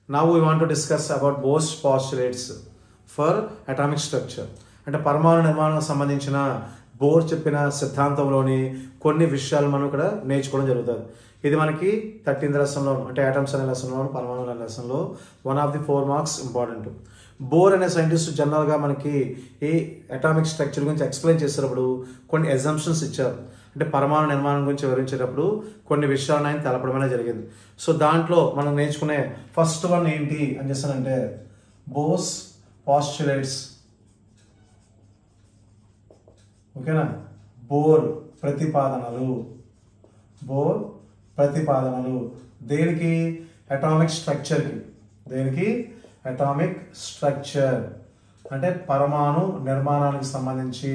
now we want to discuss about Bohr's postulates for atomic structure అంటే పరమాణు నిర్మాణం సంబంధించిన బోర్ చెప్పిన సిద్ధాంతంలోని కొన్ని విషయాలు మనం ఇక్కడ నేర్చుకోవడం జరుగుతుంది ఇది మనకి థర్టీన్త్ లెసన్లో అంటే ఆటమ్స్ అనే లెసన్లో పరమాణు అనే లెసన్లో one of the four marks important Bohr అనే సైంటిస్ట్ జనరల్గా మనకి ఈ అటామిక్ స్ట్రక్చర్ గురించి ఎక్స్ప్లెయిన్ చేసేటప్పుడు కొన్ని ఎగ్జాంప్షన్స్ ఇచ్చారు అంటే పరమాణు నిర్మాణం గురించి వివరించేటప్పుడు కొన్ని విషయాలను ఆయన తెలపడం అనేది జరిగింది సో దాంట్లో మనం నేర్చుకునే ఫస్ట్ వన్ ఏంటి అని చేస్తానంటే బోస్ పాస్చులేట్స్ ఓకేనా బోర్ ప్రతిపాదనలు బోర్ ప్రతిపాదనలు దేనికి అటామిక్ స్ట్రక్చర్కి దేనికి అటామిక్ స్ట్రక్చర్ అంటే పరమాణు నిర్మాణానికి సంబంధించి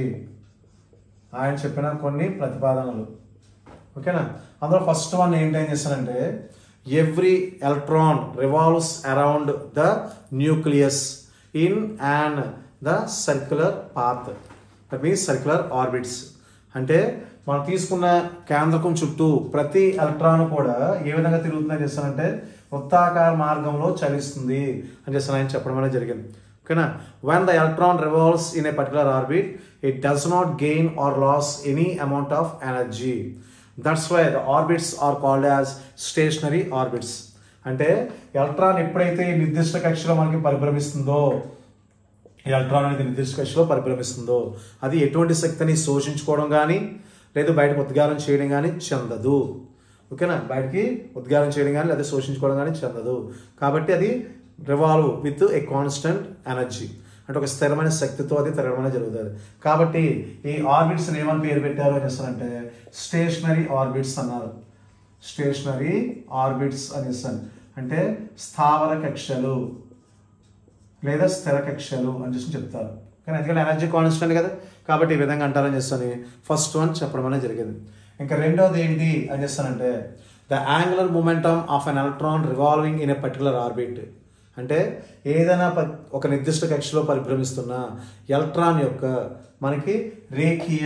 ఆయన చెప్పిన కొన్ని ప్రతిపాదనలు ఓకేనా అందులో ఫస్ట్ వన్ ఏంటి ఏం చేస్తానంటే every electron revolves around the nucleus in and the circular path that means circular orbits అంటే మనం తీసుకున్న కేంద్రకం చుట్టూ ప్రతి ఎలక్ట్రాన్ కూడా ఏ విధంగా తిరుగుతుందని చేస్తానంటే వృత్తాకార మార్గంలో చలిస్తుంది అని చేస్తాను ఆయన చెప్పడం అనేది జరిగింది ఓకేనా when the electron revolves in a particular orbit it does not gain or loss any amount of energy that's why the orbits are called as stationary orbits అంటే ఎలక్ట్రాన్ ఎప్పుడైతే ఈ నిర్దిష్ట కక్షలో మనకి పరిభ్రమిస్తుందో ఈ ఎలక్ట్రాన్ అనేది నిర్దిష్ట కక్షలో పరిభ్రమిస్తుందో అది ఎటువంటి శక్తిని శోషించుకోవడం కానీ లేదు బయటకు ఉద్గారం చేయడం కానీ చెందదు ఓకేనా బయటికి ఉద్గారం చేయడం కానీ లేదా శోషించుకోవడం కానీ చెందదు కాబట్టి అది revolve with a constant energy అంటే ఒక స్థిరమైన శక్తితో అది తిరగడం అనేది జరుగుతుంది కాబట్టి ఈ ఆర్బిట్స్ ఏమని పేరు పెట్టారు అని చేస్తారంటే స్టేషనరీ ఆర్బిట్స్ అన్నారు స్టేషనరీ ఆర్బిట్స్ అని చేస్తాను అంటే స్థావర కక్షలు లేదా స్థిర కక్షలు అని చెప్పి చెప్తారు కానీ ఎందుకంటే ఎనర్జీ కాన్స్టెంట్ కదా కాబట్టి ఈ విధంగా అంటారని చేస్తాను ఫస్ట్ వన్ చెప్పడం అనేది జరిగింది ఇంకా రెండోది ఏంటి అని చేస్తానంటే the angular momentum of an electron revolving in a particular orbit అంటే ఏదైనా ప- ఒక నిర్దిష్ట కక్షలో పరిభ్రమిస్తున్న ఎలక్ట్రాన్ యొక్క మనకి రేఖీయ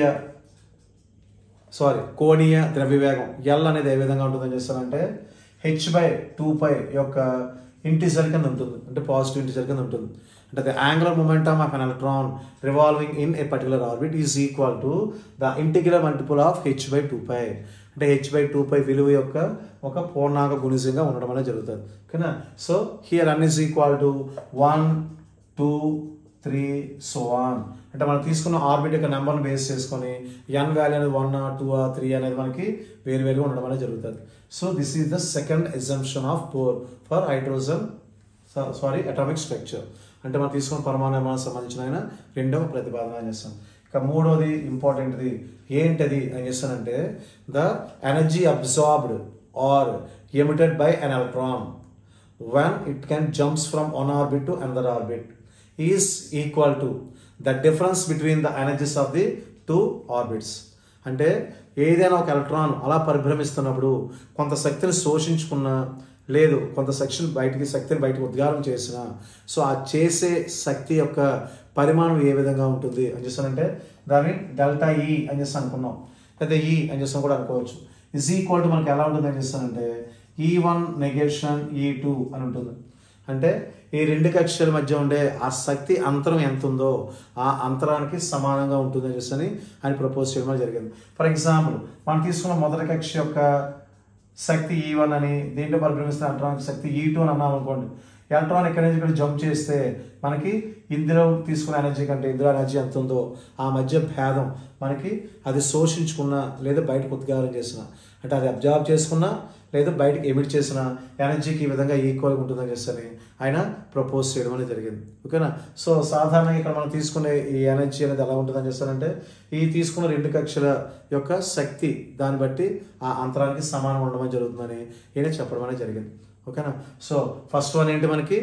సారీ కోణీయ ద్రవ్యవేగం ఎల్ అనేది ఏ విధంగా ఉంటుందని చేస్తానంటే హెచ్ బై టూ పై యొక్క ఇంటిజర్ కింద ఉంటుంది అంటే పాజిటివ్ ఇంటిజర్ కింద ఉంటుంది అంటే the angular momentum of an electron revolving in a particular orbit is equal to the integral multiple of H by two pi అంటే హెచ్ బై టూ పై విలువ యొక్క ఒక పూర్ణాంక గుణిజంగా ఉండడం అనేది జరుగుతుంది ఓకేనా so here n is equal to one two three so on అంటే మనం తీసుకున్న ఆర్బిట్ యొక్క నెంబర్ని బేస్ చేసుకొని ఎన్ వాల్యూ అనేది వన్ టూ త్రీ అనేది మనకి వేరు వేరుగా ఉండడం అనేది జరుగుతుంది so this is the second exemption of Bohr for hydrogen sorry atomic structure అంటే మనం తీసుకున్న పరమాణు నిర్మాణం సంబంధించిన ఆయన రెండవ ప్రతిపాదన అని చేస్తాం ఇక మూడోది ఇంపార్టెంట్ది ఏంటది అని చేస్తానంటే the energy absorbed or emitted by an electron when it can jumps from one orbit to another orbit is equal to the difference between the energies of the two orbits అంటే ఏదైనా ఒక ఎలక్ట్రాన్ అలా పరిభ్రమిస్తున్నప్పుడు కొంత శక్తిని శోషించుకున్న లేదు కొంత section బయటికి శక్తిని బయటకు ఉద్గారం చేసిన సో ఆ చేసే శక్తి యొక్క పరిమాణం ఏ విధంగా ఉంటుంది అని చేస్తానంటే దాన్ని డెల్టా ఈ అని చేసి అనుకున్నాం లేదా ఈ అని చేస్తాం కూడా అనుకోవచ్చు ఇజ్ ఈక్వల్ టు మనకి ఎలా ఉంటుంది అని చేస్తానంటే ఈ వన్ నెగేషన్ ఈ టూ అని ఉంటుంది అంటే ఈ రెండు కక్షల మధ్య ఉండే ఆ శక్తి అంతరం ఎంత ఉందో ఆ అంతరానికి సమానంగా ఉంటుంది అని చెప్పని ఆయన ప్రపోజ్ చేయడం అనేది జరిగింది ఫర్ ఎగ్జాంపుల్ మనం తీసుకున్న మొదటి కక్ష యొక్క శక్తి ఈ వన్ అని దీంట్లో పరిభ్రమిస్తున్న ఎలక్ట్రానిక్ శక్తి ఈ టూ అని అన్నాం అనుకోండి ఎలక్ట్రాన్ ఎక్కడి నుంచి ఇక్కడ జంప్ చేస్తే మనకి ఇందులో తీసుకున్న ఎనర్జీ కంటే ఇందులో ఎనర్జీ ఎంత ఉందో ఆ మధ్య భేదం మనకి అది శోషించుకున్న లేదా బయటకు ఉద్గారం చేసిన అంటే అది అబ్జర్వ్ చేసుకున్నా లేదా బయటకు ఎమిట్ చేసిన ఎనర్జీకి ఈ విధంగా ఈక్వల్గా ఉంటుందని చెప్పని ఆయన ప్రపోజ్ చేయడం అనేది జరిగింది ఓకేనా సో సాధారణంగా ఇక్కడ మనం తీసుకునే ఈ ఎనర్జీ అనేది ఎలా ఉంటుందని చేస్తారంటే ఈ తీసుకున్న రెండు కక్షల యొక్క శక్తి దాన్ని బట్టి ఆ అంతరానికి సమానం ఉండడం జరుగుతుందని ఈయన చెప్పడం అనేది జరిగింది ఓకేనా సో ఫస్ట్ వన్ ఏంటి మనకి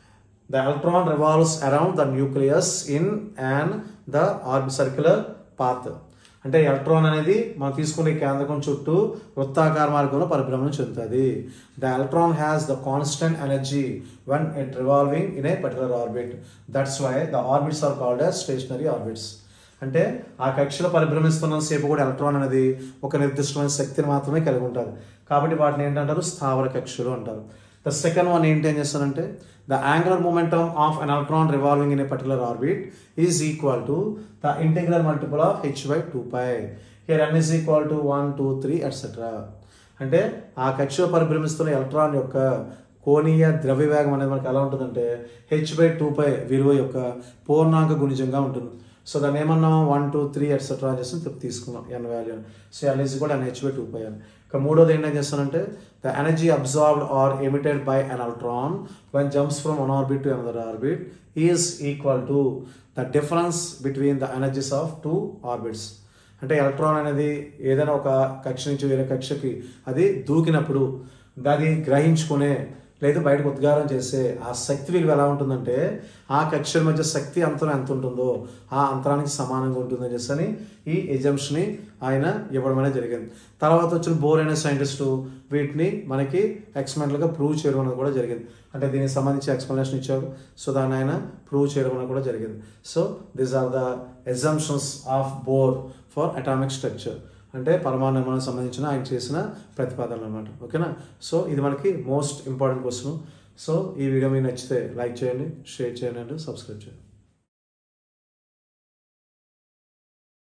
the electron revolves around the nucleus in and the ఆర్బి సర్క్యులర్ పాత్ అంటే ఎలక్ట్రాన్ అనేది మనం తీసుకునే కేంద్రకం చుట్టూ వృత్తాకార మార్గంలో పరిభ్రమణం చెందుతుంది the electron has the constant energy when it revolving in a particular orbit that's why the orbits are called as stationary orbits అంటే ఆ కక్షలో పరిభ్రమిస్తున్న సేపు కూడా ఎలక్ట్రాన్ అనేది ఒక నిర్దిష్టమైన శక్తిని మాత్రమే కలిగి ఉంటుంది కాబట్టి వాటిని ఏంటంటారు స్థావర కక్షలు అంటారు ద సెకండ్ వన్ ఏంటి ఏం చేస్తానంటే the angular momentum of an electron revolving in a particular orbit is equal to the integral multiple of H by two pi here n is equal to one two three etcetera అంటే ఆ కక్షలో పరిభ్రమిస్తున్న electron యొక్క కోణీయ ద్రవ్య వేగం అనేది మనకి ఎలా ఉంటుందంటే హెచ్ బై టూ పై విలువ యొక్క పూర్ణాంక గుణిజంగా ఉంటుంది సో దాన్ని ఏమన్నాం వన్ టూ త్రీ ఎట్సెట్రా అని చేసి తీసుకున్నాం n value so n is కూడా n H by two pi అని ఇక మూడోది ఏంటని చేస్తానంటే the energy absorbed or emitted by an electron when jumps from one orbit to another orbit is equal to the difference between the energies of two orbits అంటే electron అనేది ఏదైనా ఒక కక్ష నుంచి వేరే కక్షకి అది దూకినప్పుడు దాన్ని గ్రహించుకునే లేదా బయటకు ఉద్గారం చేసే ఆ శక్తి విలువ ఎలా ఉంటుందంటే ఆ కక్షల మధ్య శక్తి అంతరం ఎంత ఉంటుందో ఆ అంతరానికి సమానంగా ఉంటుందని చెప్పి అని ఈ ఎజంప్షన్ని ఆయన ఇవ్వడం అనేది జరిగింది తర్వాత వచ్చిన బోర్ అనే సైంటిస్టు వీటిని మనకి ఎక్స్పెరిమెంట్లుగా ప్రూవ్ చేయడం అనేది కూడా జరిగింది అంటే దీనికి సంబంధించి ఎక్స్ప్లెనేషన్ ఇచ్చారు సో దాన్ని ఆయన ప్రూవ్ చేయడం అనేది కూడా జరిగింది so these are the exemptions of Bohr for atomic structure అంటే పరమాణు నిర్మాణానికి సంబంధించిన ఆయన చేసిన ప్రతిపాదనలు అనమాట ఓకేనా సో ఇది మనకి మోస్ట్ ఇంపార్టెంట్ క్వశ్చన్ సో ఈ వీడియో మీకు నచ్చితే లైక్ చేయండి షేర్ చేయండి అండ్ సబ్స్క్రైబ్ చేయండి